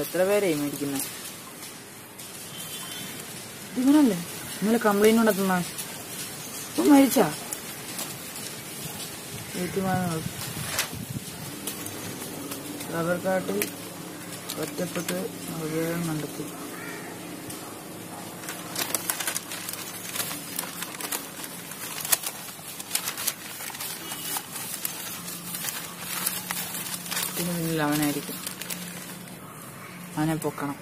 എത്ര പേരായി മേടിക്കുന്നത് ഇവനല്ലേ ഇന്നലെ കംപ്ലൈന്റ് കൊണ്ടെത്തുന്ന ഇപ്പൊ മരിച്ചാ ഏറ്റുമാനങ്ങൾ റബ്ബർ കാട്ടിൽ ഒറ്റപ്പെട്ട് മൃതദേഹം കണ്ടെത്തി ഇതിന് പിന്നിൽ അവനായിരിക്കും അവനെ പൊക്കണം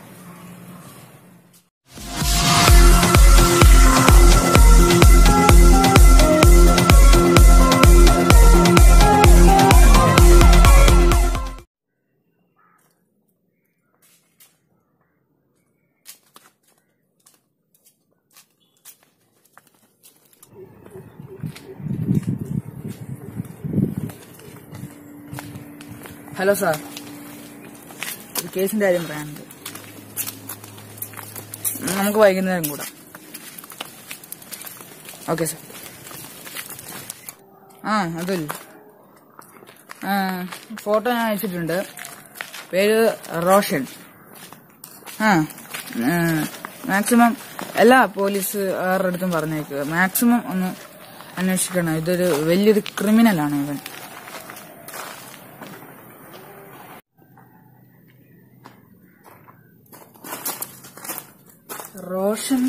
ഹലോ സാർ ഒരു കേസിന്റെ കാര്യം പറയാനുണ്ട് നമുക്ക് വൈകുന്നേരം കൂടാം ഓക്കെ സാർ ആ അതല്ല ആ ഫോട്ടോ ഞാൻ അയച്ചിട്ടുണ്ട് പേര് റോഷൻ ആ മാക്സിമം എല്ലാ പോലീസുകാരുടെ അടുത്തും പറഞ്ഞേക്കുക മാക്സിമം ഒന്ന് അന്വേഷിക്കണം ഇതൊരു വലിയൊരു ക്രിമിനലാണ് ഇവൻ റോഷൻ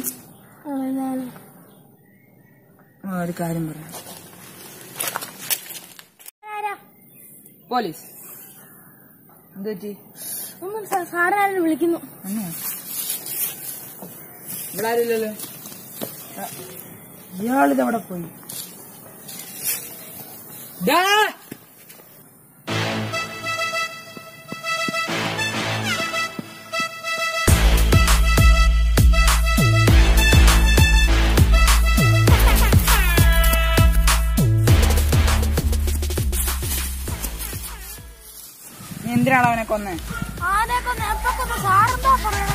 ആ, ഒരു കാര്യം പറയാം പോലീസ് എന്ത് പറ്റി ഒന്നും സാറിനാരും വിളിക്കുന്നു അന്നോ ഇവിടെ ആരുമില്ലല്ലോ ആ, ഇയാളിതെവിടെ പോയി ഡാ! നീ എന്തിനാണ് അവനെ കൊന്നേ ആരെയൊക്കെ നേരത്തെ സാറെന്താ പറയണത്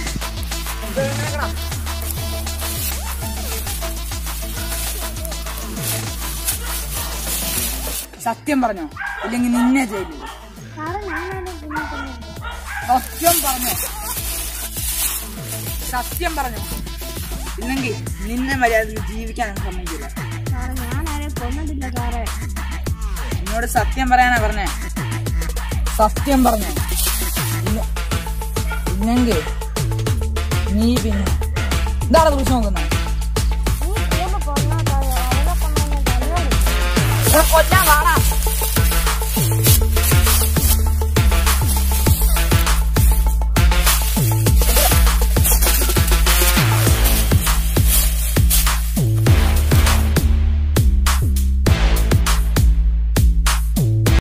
സത്യം പറഞ്ഞോ ഇല്ലെങ്കിൽ നിന്നെ ജയിലിൽ സാറ് ഞാനാണ് പിന്നെ കൊന്നത്. സത്യം പറഞ്ഞോ സത്യം പറഞ്ഞോ ഇല്ലെങ്കിൽ നിന്നെ മര്യാദയിൽ ജീവിക്കാൻ എനിക്ക് സമ്മതിക്കില്ല സാറ് ഞാനാരെയും കൊന്നതില്ല സാറേ എന്നോട് സത്യം പറയാനാ പറഞ്ഞേ സത്യം പറഞ്ഞോ ഇല്ല- ഇല്ലെങ്കിൽ നീ പിന്നെ എന്താണ് കുറിച്ച് നോക്കുന്നത് നീ മൂന്ന് കൊന്നാ സാറേ അവളെ കൊന്നു കൊല്ലാൻ വാടാ